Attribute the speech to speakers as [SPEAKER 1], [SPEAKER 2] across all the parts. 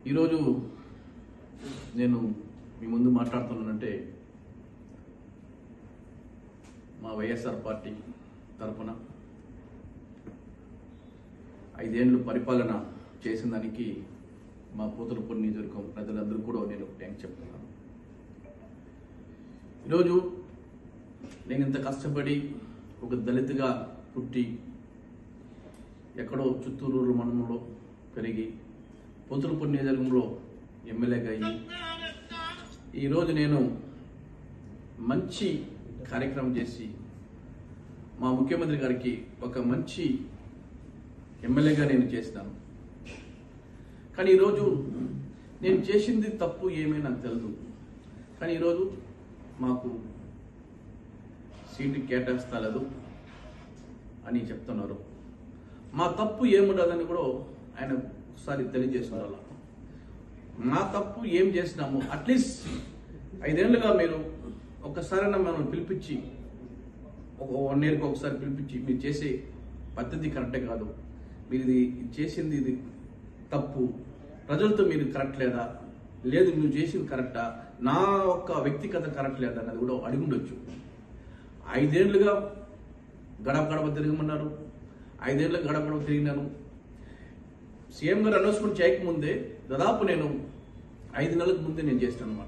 [SPEAKER 1] ఈరోజు నేను మీ ముందు మాట్లాడుతున్నానంటే మా వైఎస్ఆర్ పార్టీ తరఫున ఐదేళ్లు పరిపాలన చేసిన దానికి మా పూతలపూడి నియోజకవర్గం ప్రజలందరూ కూడా నేను థ్యాంక్స్ చెప్తున్నాను ఈరోజు నేను ఇంత కష్టపడి ఒక దళితుగా పుట్టి ఎక్కడో చిత్తూరు మండలంలో పెరిగి పొతులపూడి నియోజకవర్గంలో ఎమ్మెల్యేగా అయ్యి ఈరోజు నేను మంచి కార్యక్రమం చేసి మా ముఖ్యమంత్రి గారికి ఒక మంచి ఎమ్మెల్యేగా నేను చేసినాను కానీ ఈరోజు నేను చేసింది తప్పు ఏమీ నాకు తెలియదు కానీ ఈరోజు మాకు సీటు కేటాయిస్తలేదు అని చెప్తున్నారు మా తప్పు ఏముండదని కూడా ఆయన ఒకసారి తెలియజేస్తున్నారు మా తప్పు ఏం చేసినాము అట్లీస్ట్ ఐదేళ్లుగా మీరు ఒక్కసారైనా మనం పిలిపించి ఒక వన్ ఇయర్కి ఒకసారి పిలిపించి మీరు చేసే పద్ధతి కరెక్టే కాదు మీరు ఇది చేసింది ఇది తప్పు ప్రజలతో మీరు కరెక్ట్ లేదా లేదు నువ్వు చేసింది కరెక్టా నా ఒక్క వ్యక్తిగత కరెక్ట్ లేదా అన్నది కూడా అడిగుండొచ్చు ఐదేళ్లుగా గడప గడప తిరగమన్నారు ఐదేళ్ల గడప గడప తిరిగినాను సీఎం గారు అనౌన్స్మెంట్ చేయకముందే దాదాపు నేను ఐదు నెలలకు ముందే నేను చేస్తాను అనమాట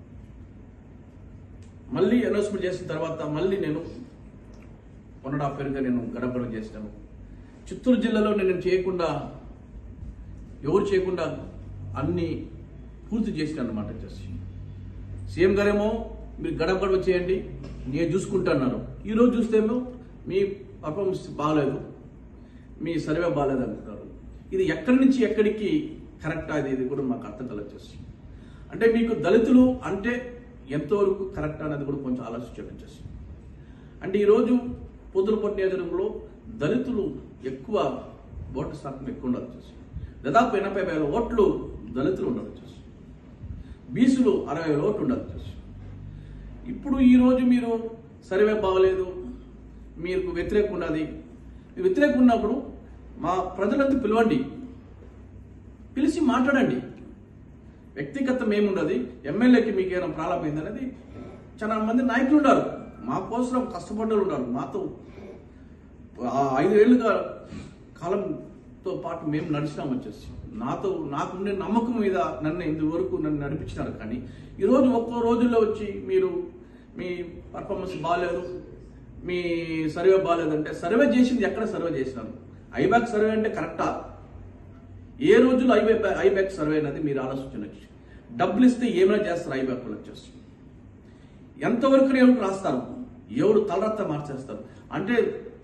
[SPEAKER 1] మళ్ళీ అనౌన్స్మెంట్ చేసిన తర్వాత మళ్ళీ నేను వన్ అండ్ హాఫ్ ఇయర్గా నేను గడప గడప చేసినాను చిత్తూరు జిల్లాలో నేను చేయకుండా ఎవరు చేయకుండా అన్ని పూర్తి చేసినాను అనమాట వచ్చేసి సీఎం గారేమో మీరు గడప గడప చేయండి నేను చూసుకుంటున్నాను ఈరోజు చూస్తేమో మీ పర్ఫార్మెన్స్ బాగాలేదు మీ సర్వే బాగాలేదు అంటున్నారు ఇది ఎక్కడి నుంచి ఎక్కడికి కరెక్ట్ అది ఇది కూడా మాకు అర్థం కలగచ్చేసి అంటే మీకు దళితులు అంటే ఎంతవరకు కరెక్ట్ అనేది కూడా కొంచెం ఆలోచించడం వచ్చేసి అంటే ఈరోజు పొద్దులపట్టు నియోజకవర్గంలో దళితులు ఎక్కువ ఓటు శాతం ఎక్కువ ఉండాలి వచ్చేసి దాదాపు ఎనభై వేల ఓట్లు దళితులు ఉండాలి వచ్చేసి బీసీలు అరవై వేల ఓట్లు ఉండాలి వచ్చేసి ఇప్పుడు ఈరోజు మీరు సర్వే బాగలేదు మీకు వ్యతిరేకం ఉన్నది మీ వ్యతిరేకం ఉన్నప్పుడు మా ప్రజలంతా పిలవండి పిలిచి మాట్లాడండి వ్యక్తిగతం ఏమున్నది ఎమ్మెల్యేకి మీకు ఏమైనా ప్రాబ్లం అయింది అనేది చాలా మంది నాయకులు ఉన్నారు మా కోసం కష్టపడ్డలు ఉన్నారు మాతో ఆ ఐదు ఏళ్ళుగా కాలంతో పాటు మేము నడిచినాం వచ్చేసి నాతో నాకుండే నమ్మకం మీద నన్ను ఇంతవరకు నన్ను నడిపించినారు కానీ ఈరోజు ఒక్కో రోజుల్లో వచ్చి మీరు మీ పర్ఫార్మెన్స్ బాగాలేదు మీ సర్వే బాగాలేదంటే సర్వే చేసింది ఎక్కడ సర్వే చేసినాను ఐబ్యాక్ సర్వే అంటే కరెక్టా ఏ రోజులో ఐబ్యాక్ ఐబ్యాక్ సర్వే అనేది మీరు ఆలోచించవచ్చు డబ్బులు ఇస్తే ఏమైనా చేస్తారు ఐబ్యాక్ వాళ్ళు వచ్చేసి ఎంతవరకు ఎవరు రాస్తారు ఎవరు తలరత్త మార్చేస్తారు అంటే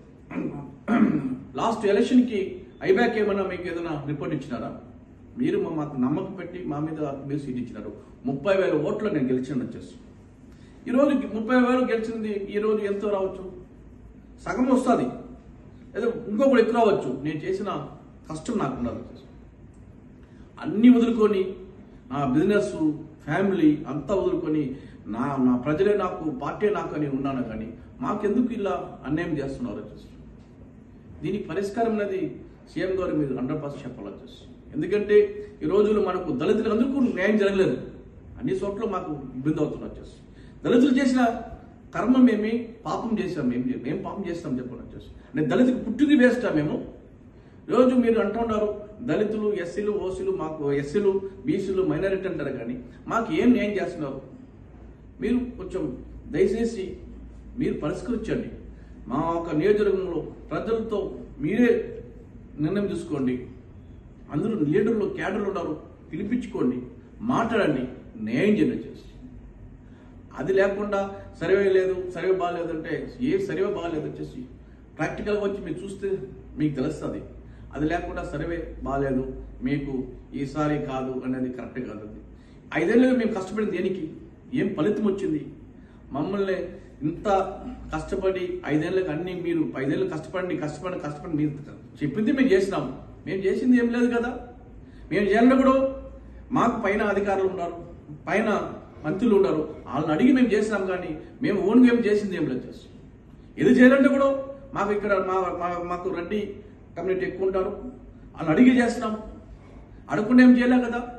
[SPEAKER 1] లాస్ట్ ఎలక్షన్కి ఐబ్యాక్ ఏమైనా మీకు ఏదైనా రిపోర్ట్ ఇచ్చినారా మీరు మా- మాకు నమ్మకం పెట్టి మా మీద మీరు సీట్ ఇచ్చినారు ముప్పై వేల ఓట్లు నేను గెలిచాను వచ్చేసి ఈరోజు ముప్పై వేలు గెలిచింది ఈరోజు ఎంతో రావచ్చు సగం వస్తుంది ఏదో ఇంకొకటి ఎక్కువ రావచ్చు నేను చేసిన కష్టం నాకు ఉండాలి వచ్చేసి అన్నీ వదులుకొని నా బిజినెస్ ఫ్యామిలీ అంతా వదులుకొని నా నా ప్రజలే నాకు పార్టీ నాకు అని ఉన్నాను కానీ మాకెందుకు ఇలా అన్యాయం చేస్తున్నారు వచ్చేసి దీనికి పరిష్కారం అనేది సీఎం గారు మీరు హండ్రెడ్ పర్సెంట్ చెప్పాలి వచ్చేసి ఎందుకంటే ఈ రోజుల్లో మనకు దళితులు అందరికీ న్యాయం జరగలేదు అన్ని చోట్ల మాకు ఇబ్బంది అవుతుంది వచ్చేసి దళితులు చేసిన కర్మ మేమే పాపం చేసాం మేము మేము పాపం చేస్తాం చెప్పాలి వచ్చేసి నేను దళితులకు పుట్టింది వేస్తా మేము రోజు మీరు అంటున్నారు దళితులు ఎస్సీలు ఓసీలు మాకు ఎస్సీలు బీసీలు మైనారిటీ అంటారు కానీ మాకు ఏం న్యాయం చేస్తున్నారు మీరు కొంచెం దయచేసి మీరు పరిష్కరించండి మా యొక్క నియోజకవర్గంలో ప్రజలతో మీరే నిర్ణయం తీసుకోండి అందరూ లీడర్లు క్యాడర్లు ఉన్నారు పిలిపించుకోండి మాట్లాడండి న్యాయం చేయండి చేసి అది లేకుండా సర్వే లేదు సర్వే బాగాలేదు అంటే ఏ సర్వే బాగాలేదు వచ్చేసి ప్రాక్టికల్గా వచ్చి మీరు చూస్తే మీకు తెలుస్తుంది అది లేకుండా సర్వే బాగాలేదు మీకు ఈసారి కాదు అనేది కరెక్ట్ కాదు అది ఐదేళ్ళుగా మేము కష్టపడింది దేనికి ఏం ఫలితం వచ్చింది మమ్మల్ని ఇంత కష్టపడి ఐదేళ్ళకి అన్ని మీరు ఐదేళ్ళు కష్టపడి కష్టపడి కష్టపడి మీరు చెప్పింది మేము చేసినాం మేము చేసింది ఏం లేదు కదా మేము చేయాలన్నప్పుడు మాకు పైన అధికారులు ఉన్నారు పైన మంత్రులు ఉన్నారు వాళ్ళని అడిగి మేము చేసినాం కానీ మేము ఓన్గా ఏం చేసింది ఏం లేదు చేసి ఇది చేయాలంటే కూడా మాకు ఇక్కడ మా మా- మాకు రెడ్డి కమ్యూనిటీ ఎక్కువ ఉంటారు వాళ్ళని అడిగి చేస్తున్నాం అడగకుండా ఏం చేయలేం కదా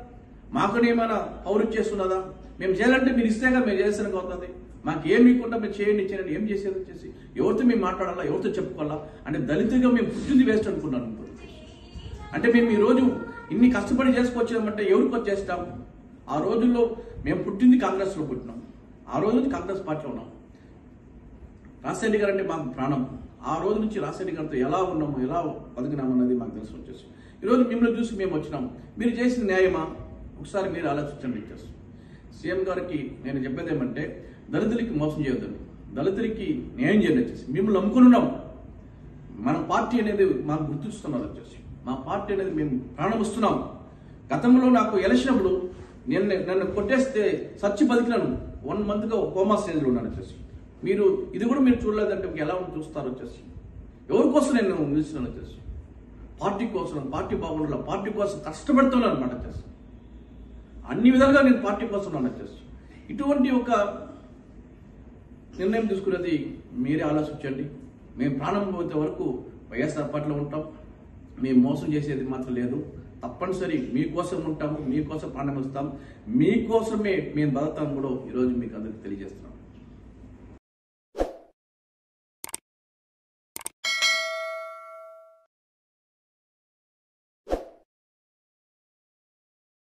[SPEAKER 1] మాకు ఏమైనా పౌరు చేస్తున్నదా మేము చేయాలంటే మీరు ఇస్తేగా మేము చేసానికి అవుతుంది మాకు ఏం మీకుండా మేము చేయండి చేయండి ఏం చేసేది వచ్చేసి ఎవరితో మేము మాట్లాడాలా ఎవరితో చెప్పుకోవాలా అంటే దళితుగా మేము పుట్టింది వేస్ట్ అనుకున్నాను ఇప్పుడు. అంటే మేము ఈ రోజు ఇన్ని కష్టపడి చేసుకొచ్చామంటే ఎవరికి వచ్చేస్తాం ఆ రోజుల్లో మేము పుట్టింది కాంగ్రెస్ లో పుట్టినాం ఆ రోజు నుంచి కాంగ్రెస్ పార్టీలో ఉన్నాం రాజశేఖర్ గారు అంటే మాకు ప్రాణం ఆ రోజు నుంచి రాజశేఖర్ గారితో ఎలా ఉన్నాము ఎలా బతికినాము అన్నది మాకు తెలిసి వచ్చేసి ఈరోజు మిమ్మల్ని చూసి మేము వచ్చినాం మీరు చేసిన న్యాయమా ఒకసారి మీరు ఆలోచించండి వచ్చేసి సీఎం గారికి నేను చెప్పేది ఏమంటే దళితులకి మోసం చేయొద్దండి దళితులకి న్యాయం చేయండి వచ్చేసి మిమ్మల్ని నమ్ముకున్నాం మన పార్టీ అనేది మాకు గుర్తిస్తున్నారు వచ్చేసి మా పార్టీ అనేది మేము ప్రాణం ఇస్తున్నాం గతంలో నాకు ఎలక్షన్ అప్పుడు నేను నన్ను కొట్టేస్తే సచ్చి బతికినాను వన్ మంత్గా కోమా స్టేజ్లో ఉన్నాను వచ్చేసి మీరు ఇది కూడా మీరు చూడలేదంటే మీకు ఎలా ఉండి చూస్తారు వచ్చేసి ఎవరి కోసం నేను నిలిచినాను వచ్చేసి పార్టీ కోసం పార్టీ బాగుండాలి పార్టీ కోసం కష్టపడుతున్నాను అనమాట వచ్చేసి అన్ని విధాలుగా నేను పార్టీ కోసం ఉన్నాను వచ్చేసి ఇటువంటి ఒక నిర్ణయం తీసుకునేది మీరే ఆలోచించండి మేము ప్రాణం పోతే వరకు వైఎస్ఆర్ పార్టీలో ఉంటాం మేము మోసం చేసేది మాత్రం లేదు తప్పనిసరి మీకోసం ఉంటాము మీకోసం ప్రాణం ఇస్తాం మీకోసమే మేము బతుకుతాం కూడా ఈరోజు మీకు అందరికి తెలియజేస్తున్నాం